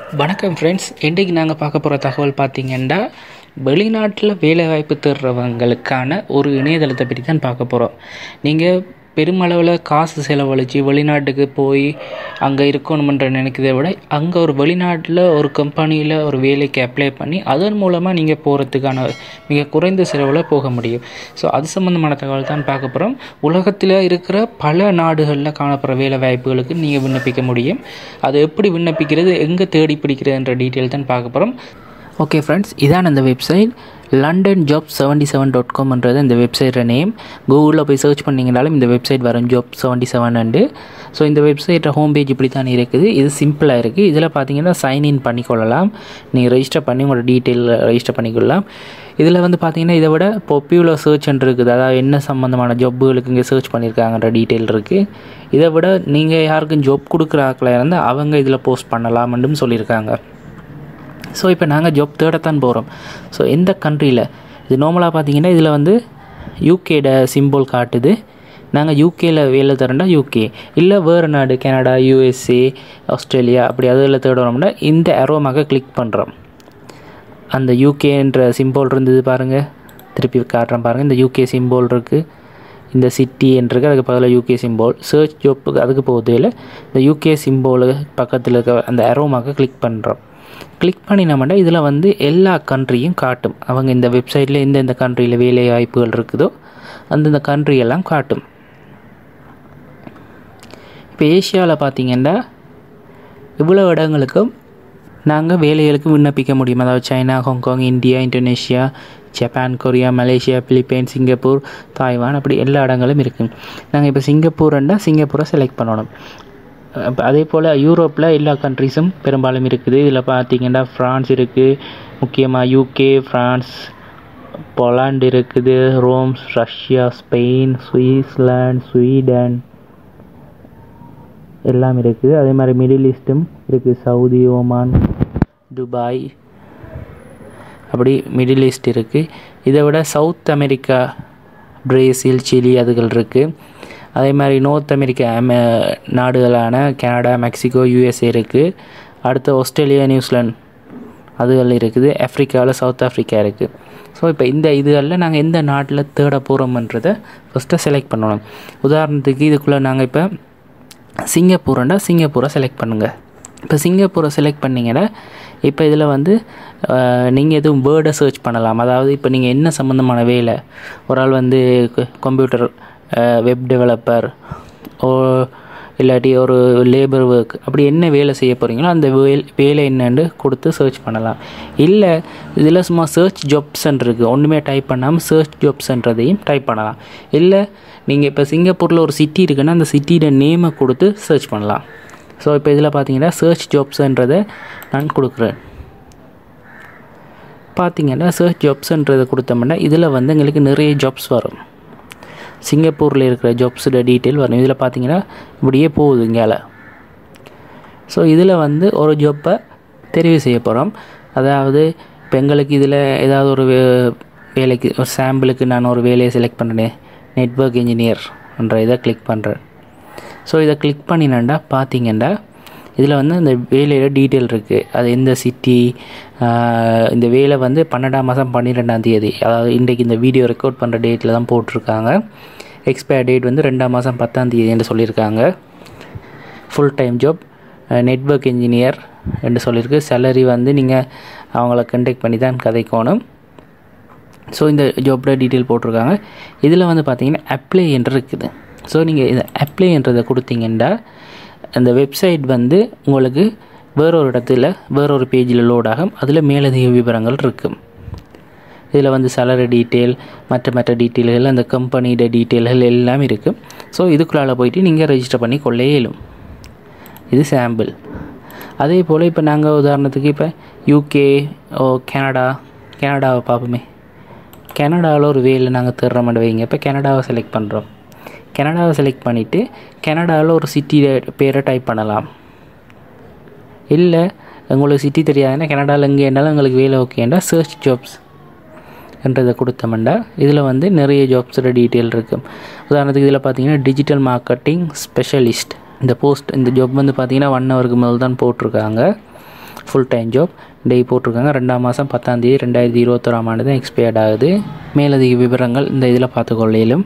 வணக்கம் ஃப்ரெண்ட்ஸ் இன்றைக்கு நாங்கள் பார்க்க போகிற தகவல் பார்த்தீங்கன்னா வெளிநாட்டில் வேலைவாய்ப்பு தேடுறவங்களுக்கான ஒரு இணையதளத்தை பற்றி தான் பார்க்க போகிறோம் நீங்கள் பெருமளவில் காசு செலவழித்து வெளிநாட்டுக்கு போய் அங்கே இருக்கணுமென்ற நினைக்கிறதை விட அங்கே ஒரு வெளிநாட்டில் ஒரு கம்பெனியில் ஒரு வேலைக்கு அப்ளை பண்ணி அதன் மூலமாக நீங்கள் போகிறதுக்கான மிக குறைந்த செலவில் போக முடியும் ஸோ அது சம்மந்தமான தகவல் தான் பார்க்க போகிறோம் உலகத்தில் இருக்கிற பல நாடுகளில் காணப்படுற வேலை வாய்ப்புகளுக்கு நீங்கள் விண்ணப்பிக்க முடியும் அது எப்படி விண்ணப்பிக்கிறது எங்கே தேடி பிடிக்கிறதுன்ற டீட்டெயில் தான் பார்க்க போகிறோம் ஓகே ஃப்ரெண்ட்ஸ் இதான் அந்த website London job seventy seven dot காம்ன்றது இந்த வெப்சைட்டோட நேம் கூகுளில் போய் சர்ச் பண்ணிங்கனாலும் இந்த வெப்சைட் வரும் job seventy seven and so இந்த வெப்சைட்டை ஹோம் பேஜ் இப்படி தான் இருக்குது இது சிம்பிளாக இருக்குது இதில் பார்த்தீங்கன்னா சைன்இன் பண்ணிக்கொள்ளலாம் நீங்கள் ரெஜிஸ்டர் பண்ணி உங்களோட டீட்டெயில் ரெஜிஸ்டர் பண்ணிக்கொள்ளலாம் இதில் வந்து பார்த்தீங்கன்னா இதை விட பாப்புலர் சர்ச் இருக்குது அதாவது என்ன சம்மந்தமான ஜாப்புகளுக்கு இங்கே சர்ச் பண்ணியிருக்காங்கன்ற டீட்டெயில் இருக்குது இதை விட நீங்கள் யாருக்கும் ஜாப் கொடுக்குற ஆக்களாக இருந்தால் அவங்க இதில் போஸ்ட் பண்ணலாம்னு சொல்லியிருக்காங்க ஸோ இப்போ நாங்கள் ஜாப் தேடத்தான் போகிறோம் ஸோ எந்த கண்ட்ரியில் இது நார்மலாக பார்த்தீங்கன்னா இதில் வந்து யூகேட சிம்பிள் காட்டுது நாங்கள் யூகேயில் வேலை தரேன்டா யூகே இல்லை வேறு நாடு கனடா யூஎஸ்ஏ ஆஸ்திரேலியா அப்படி அதில் தேடுறோம்னா இந்த அரோமாக கிளிக் பண்ணுறோம் அந்த யூகேன்ற சிம்பிள் இருந்தது பாருங்கள் திருப்பி காட்டுறேன் பாருங்கள் இந்த யூகே சிம்பிள் இருக்குது இந்த சிட்டி இருக்குது அதுக்கு பதிலாக யூகே சிம்போல் சர்ச் ஜாப்புக்கு அதுக்கு போகுது இல்லை இந்த யூகே சிம்போலு பக்கத்தில் இருக்க அந்த அரோமாக கிளிக் பண்ணுறோம் கிளிக் பண்ணினோம்னா இதில் வந்து எல்லா கண்ட்ரியும் காட்டும் அவங்க இந்த வெப்சைட்டில் எந்தெந்த கண்ட்ரியில் வேலை வாய்ப்புகள் இருக்குதோ அந்தந்த கண்ட்ரியெல்லாம் காட்டும் இப்போ ஏஷியாவில் பார்த்தீங்கன்னா இவ்வளோ இடங்களுக்கும் நாங்கள் வேலைகளுக்கு விண்ணப்பிக்க முடியும் அதாவது China Hong Kong India Indonesia Japan Korea Malaysia Philippines Singapore Taiwan அப்படி எல்லா இடங்களும் இருக்குது நாங்கள் இப்போ சிங்கப்பூர்ண்டா சிங்கப்பூரை செலக்ட் பண்ணணும் அதே போல் யூரோப்பில் எல்லா கண்ட்ரிஸும் பெரும்பாலும் இருக்குது இதில் பார்த்தீங்கன்னா ஃப்ரான்ஸ் இருக்குது முக்கியமாக யூகே ஃப்ரான்ஸ் பொலாண்ட் இருக்குது ரோம்ஸ் ரஷ்யா ஸ்பெயின் சுவிட்சர்லாண்ட் ஸ்வீடன் எல்லாம் இருக்குது அதே மாதிரி மிடில் ஈஸ்ட்டும் இருக்குது சவுதி ஓமான் துபாய் அப்படி மிடில் ஈஸ்ட் இருக்குது இதை விட சவுத் அமெரிக்கா பிரேசில் சிலி அதுகள் இருக்குது அதே மாதிரி நோர்த் அமெரிக்கா நாடுகளான கனடா மெக்சிகோ யூஎஸ்ஏ இருக்குது அடுத்து ஆஸ்திரேலியா நியூசிலாந்து அதுகள் இருக்குது ஆஃப்ரிக்காவில் சவுத் ஆஃப்ரிக்கா இருக்குது ஸோ இப்போ இந்த இதுகளில் நாங்கள் எந்த நாட்டில் தேட போகிறோம்ன்றதை ஃபஸ்ட்டு செலக்ட் பண்ணணும் உதாரணத்துக்கு இதுக்குள்ளே நாங்கள் இப்போ சிங்கப்பூர்ண்டா சிங்கப்பூரை செலக்ட் பண்ணுங்கள் இப்போ சிங்கப்பூரை செலக்ட் பண்ணிங்கன்னா இப்போ இதில் வந்து நீங்கள் எதுவும் வேர்டை சர்ச் பண்ணலாம் அதாவது இப்போ நீங்கள் என்ன சம்மந்தமான வேலை ஒரு ஆள் வந்து கம்ப்யூட்டர் வெப் டெவலப்பர் ஓ இல்லாட்டி ஒரு லேபர் ஒர்க் அப்படி என்ன வேலை செய்ய போகிறீங்களோ அந்த வேல் வேலை என்னன்னு கொடுத்து சர்ச் பண்ணலாம் இல்லை இதில் சும்மா சர்ச் ஜாப்ஸ்ன்னு இருக்குது ஒன்றுமே டைப் பண்ணாமல் சர்ச் ஜாப்ஸ்ன்றதையும் டைப் பண்ணலாம் இல்லை நீங்கள் இப்போ சிங்கப்பூரில் ஒரு சிட்டி இருக்குன்னா அந்த சிட்டியோட நேமை கொடுத்து சர்ச் பண்ணலாம் ஸோ இப்போ இதில் பார்த்தீங்கன்னா சர்ச் ஜாப்ஸ்ன்றதை நான் கொடுக்குறேன் பார்த்தீங்கன்னா சர்ச் ஜாப்ஸ்ன்றதை கொடுத்தோம்னா இதில் வந்து எங்களுக்கு நிறைய ஜாப்ஸ் வரும் சிங்கப்பூரில் இருக்கிற ஜாப்ஸோட டீட்டெயில் வரும் இதில் பார்த்தீங்கன்னா இப்படியே போகுது இங்கால ஸோ இதில் வந்து ஒரு ஜாப்பை தெரிவு செய்ய போகிறோம் அதாவது இப்போ எங்களுக்கு இதில் ஏதாவது ஒரு வேலைக்கு ஒரு சாம்பிளுக்கு நான் ஒரு வேலையை செலக்ட் பண்ணுறேன் நெட்ஒர்க் இன்ஜினியர்ன்ற இதை கிளிக் பண்ணுறேன் ஸோ இதை கிளிக் பண்ணினேன்டா பார்த்தீங்கன்னா இதில் வந்து இந்த வேலையில் டீட்டெயில் இருக்குது அது எந்த சிட்டி இந்த வேலை வந்து பன்னெண்டாம் மாதம் பன்னிரெண்டாம் தேதி அதாவது இன்றைக்கு இந்த வீடியோ ரெக்கார்ட் பண்ணுற டேட்டில் தான் போட்டிருக்காங்க எக்ஸ்பயர் டேட் வந்து ரெண்டாம் மாதம் பத்தாம் தேதி என்று சொல்லியிருக்காங்க full time job network engineer என்று சொல்லியிருக்கு சேலரி வந்து நீங்கள் அவங்கள கண்டெக்ட் பண்ணி தான் கதைக்கணும் ஸோ இந்த ஜாப்போட டீட்டெயில் போட்டிருக்காங்க இதில் வந்து பார்த்தீங்கன்னா அப்ளை என்று இருக்குது ஸோ நீங்கள் இதை அப்ளைன்றதை கொடுத்தீங்கன்னா அந்த வெப்சைட் வந்து உங்களுக்கு வேறொரு இடத்துல வேறொரு பேஜில் லோட் ஆகும் அதில் மேலதிக விவரங்கள் இருக்கும் இதில் வந்து சேலரி டீட்டெயில் மற்ற மற்ற டீட்டெயில்கள் அந்த கம்பெனியோட டீட்டெயில்கள் எல்லாம் இருக்குது ஸோ இதுக்குள்ளால் போயிட்டு நீங்கள் ரெஜிஸ்டர் பண்ணி கொள்ள இயலும் இது சாம்பிள் அதே போல் இப்போ நாங்கள் உதாரணத்துக்கு இப்போ யூகே ஓ கனடா கனடாவை பார்ப்போமே கனடாவில் ஒரு வேலை நாங்கள் தேடுற மாதிரி வைங்க இப்போ கனடாவை செலக்ட் பண்ணுறோம் கனடாவை செலக்ட் பண்ணிவிட்டு கனடாவில் ஒரு சிட்டி பேரை டைப் பண்ணலாம் இல்லை உங்களுக்கு சிட்டி தெரியாதுன்னா கனடாவில் எங்கே இருந்தாலும் உங்களுக்கு வேலை ஓகேண்டா சர்ச் ஜாப்ஸ் என்றதை கொடுத்தோம்னா இதில் வந்து நிறைய ஜாப்ஸோட டீட்டெயில் இருக்குது உதாரணத்துக்கு இதில் பார்த்தீங்கன்னா டிஜிட்டல் மார்க்கெட்டிங் ஸ்பெஷலிஸ்ட் இந்த போஸ்ட் இந்த ஜாப் வந்து பார்த்தீங்கன்னா ஒன் ஹவருக்கு முதல் தான் போட்டிருக்காங்க ஃபுல் டைம் ஜாப் டே போட்டிருக்காங்க ரெண்டாம் மாதம் பத்தாம் தேதி ரெண்டாயிரத்தி இருபத்தொராம் ஆண்டு தான் எக்ஸ்பயர்ட் ஆகுது மேலதிக விவரங்கள் இந்த இதில் பார்த்துக்கொள்ளையிலும்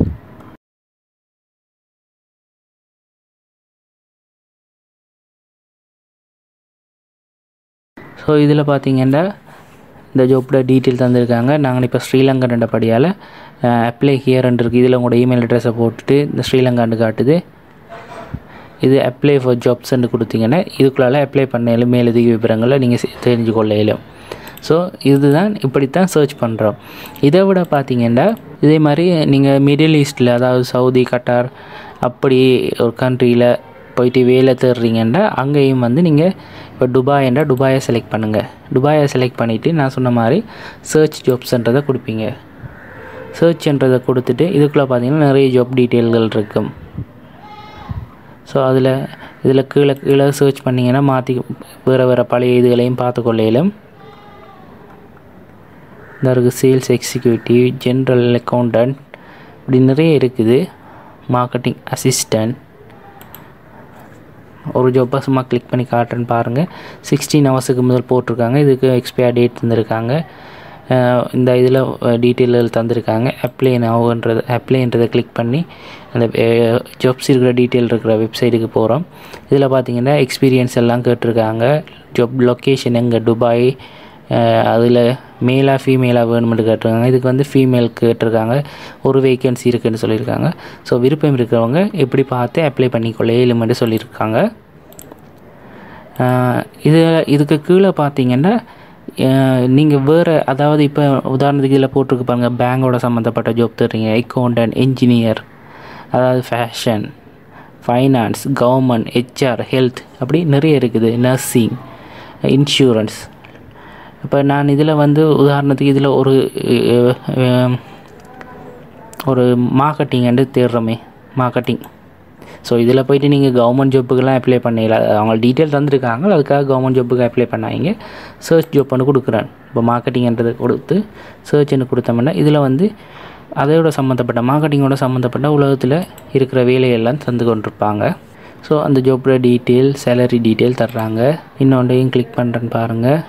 ஸோ இதில் பார்த்தீங்கன்னா இந்த ஜாப்போட டீட்டெயில் தந்திருக்காங்க நாங்கள் இப்போ ஸ்ரீலங்கன்றபடியால் அப்ளை ஹியர்ன்னு இருக்குது இதில் உங்களோட இமெயில் அட்ரஸை போட்டுட்டு இந்த ஸ்ரீலங்கான்னு காட்டுது இது அப்ளை ஃபார் ஜாப்ஸ்ன்னு கொடுத்தீங்கன்னா இதுக்குள்ளால அப்ளை பண்ண மேலதிக விவரங்களை நீங்கள் தெரிஞ்சு கொள்ள இயலும் ஸோ இதுதான் இப்படித்தான் சர்ச் பண்ணுறோம் இதை விட பார்த்தீங்கன்னா இதே மாதிரி நீங்கள் மிடில் ஈஸ்டில் அதாவது சவுதி கட்டார் அப்படி ஒரு கண்ட்ரியில் போயிட்டு வேலை தேடுறீங்கன்னா அங்கேயும் வந்து நீங்கள் இப்போ துபாய்ன்றா துபாயை செலக்ட் பண்ணுங்கள் துபாயை செலக்ட் பண்ணிவிட்டு நான் சொன்ன மாதிரி சர்ச் ஜாப்ஸ்ன்றதை கொடுப்பீங்க சர்ச்ன்றதை கொடுத்துட்டு இதுக்குள்ளே பார்த்தீங்கன்னா நிறைய ஜாப் டீட்டெயில்கள் இருக்கும் ஸோ அதில் இதில் கீழே கீழே சர்ச் பண்ணிங்கன்னா மாற்றி வேறு வேறு பழைய இதுகளையும் பார்த்துக்கொள்ளையிலும் இந்த இருக்குது சேல்ஸ் எக்ஸிக்யூட்டிவ் ஜென்ரல் அக்கௌண்டன்ட் இப்படி நிறைய இருக்குது மார்க்கெட்டிங் அசிஸ்டன்ட் ஒரு ஜாப்பை சும்மா கிளிக் பண்ணி காட்டுறேன்னு பாருங்கள் சிக்ஸ்டீன் ஹவர்ஸுக்கு முதல் போட்டிருக்காங்க இதுக்கு எக்ஸ்பயர் டேட் தந்திருக்காங்க இந்த இதில் டீட்டெயில்கள் தந்திருக்காங்க அப்ளை நவுன்றது அப்ளைன்றதை கிளிக் பண்ணி அந்த ஜாப்ஸ் இருக்கிற டீட்டெயில் இருக்கிற வெப்சைட்டுக்கு போகிறோம் இதில் பார்த்தீங்கன்னா எக்ஸ்பீரியன்ஸ் எல்லாம் கேட்டிருக்காங்க ஜாப் லொக்கேஷன் எங்கே துபாய் அதில் மேலாக ஃபீமேலாக வேணுமென்று கேட்டிருக்காங்க இதுக்கு வந்து ஃபீமேல் கேட்டிருக்காங்க ஒரு வேக்கன்சி இருக்குதுன்னு சொல்லியிருக்காங்க ஸோ விருப்பம் இருக்கிறவங்க எப்படி பார்த்து அப்ளை பண்ணிக்கொள்ள இயலுமென்று சொல்லியிருக்காங்க இது இதுக்கு கீழே பார்த்தீங்கன்னா நீங்கள் வேறு அதாவது இப்போ உதாரணத்துக்கு இதில் போட்டிருக்கு பாருங்கள் பேங்கோட சம்மந்தப்பட்ட ஜாப் தர்றீங்க அக்கௌண்டன்ட் இன்ஜினியர் அதாவது fashion finance government HR health அப்படி நிறைய இருக்குது நர்சிங் இன்சூரன்ஸ் இப்போ நான் இதில் வந்து உதாரணத்துக்கு இதில் ஒரு ஒரு மார்க்கெட்டிங் வந்து தேடுறோமே மார்க்கெட்டிங் ஸோ இதில் போயிட்டு நீங்கள் கவர்மெண்ட் ஜாப்புக்கெல்லாம் அப்ளை பண்ணல அவங்க டீட்டெயில் தந்துருக்காங்க அதுக்காக கவர்மெண்ட் ஜாப்புக்கு அப்ளை பண்ணாங்க சர்ச் ஜாப் ஒன்று கொடுக்குறேன் இப்போ மார்க்கெட்டிங்ன்றதை கொடுத்து சர்ச்னு கொடுத்தோம்னா இதில் வந்து அதோட சம்மந்தப்பட்ட மார்க்கெட்டிங்கோட சம்மந்தப்பட்ட உலகத்தில் இருக்கிற வேலையெல்லாம் தந்து கொண்டிருப்பாங்க ஸோ அந்த ஜாப்போட டீட்டெயில் சேலரி டீட்டெயில் தர்றாங்க இன்னொன்றையும் கிளிக் பண்ணுறேன்னு பாருங்கள்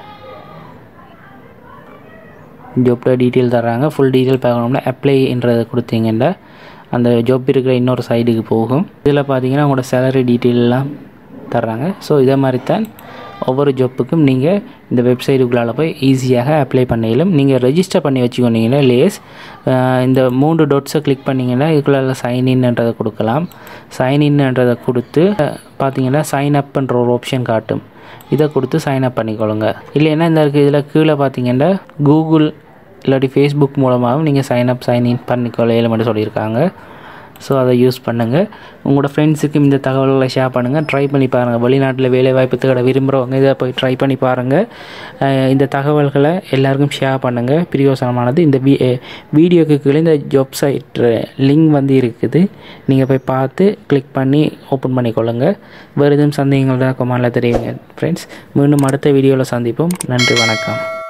ஜாப்போட டீட்டெயில் தர்றாங்க ஃபுல் டீட்டெயில் பார்க்கணும்னா அப்ளைன்றதை கொடுத்தீங்கன்னா அந்த ஜாப் இருக்கிற இன்னொரு சைடுக்கு போகும் இதில் பார்த்தீங்கன்னா உங்களோட சேலரி டீட்டெயிலெலாம் தர்றாங்க ஸோ இதே மாதிரி தான் ஒவ்வொரு ஜாப்புக்கும் நீங்கள் இந்த வெப்சைட்டுக்குள்ளால் போய் ஈஸியாக அப்ளை பண்ணிடலாம் நீங்கள் ரெஜிஸ்டர் பண்ணி வச்சுக்கோனீங்கன்னா லேஸ் இந்த மூன்று டொட்ஸை கிளிக் பண்ணிங்கன்னா இதுக்குள்ளால சைன்இன்ன்றதை கொடுக்கலாம் சைன்இன்ன்றதை கொடுத்து பார்த்தீங்கன்னா சைன் அப்ன்ற ஒரு ஆப்ஷன் காட்டும் இதை கொடுத்து சைன் அப் பண்ணிக்கொள்ளுங்க இல்லைன்னா இந்த இருக்குது இதில் கீழே பார்த்தீங்கன்னா கூகுள் இல்லாட்டி ஃபேஸ்புக் மூலமாகவும் நீங்கள் சைன் அப் சைன் இன் பண்ணிக்கொள்ள மட்டும் சொல்லியிருக்காங்க ஸோ அதை யூஸ் பண்ணுங்கள் உங்களோட ஃப்ரெண்ட்ஸுக்கும் இந்த தகவல்களை ஷேர் பண்ணுங்கள் ட்ரை பண்ணி பாருங்கள் வெளிநாட்டில் வேலை வாய்ப்பு தேட விரும்புகிறவங்க இதை போய் ட்ரை பண்ணி பாருங்கள் இந்த தகவல்களை எல்லாருக்கும் ஷேர் பண்ணுங்கள் பிரியோசனமானது இந்த வீ வீடியோக்கு கீழே இந்த ஜாப் சைட் லிங்க் வந்து இருக்குது நீங்கள் போய் பார்த்து கிளிக் பண்ணி ஓப்பன் பண்ணிக்கொள்ளுங்கள் வேறு எதுவும் சந்தேகங்கள் தான் கொமானில் தெரியுங்க ஃப்ரெண்ட்ஸ் மீண்டும் அடுத்த வீடியோவில் சந்திப்போம் நன்றி வணக்கம்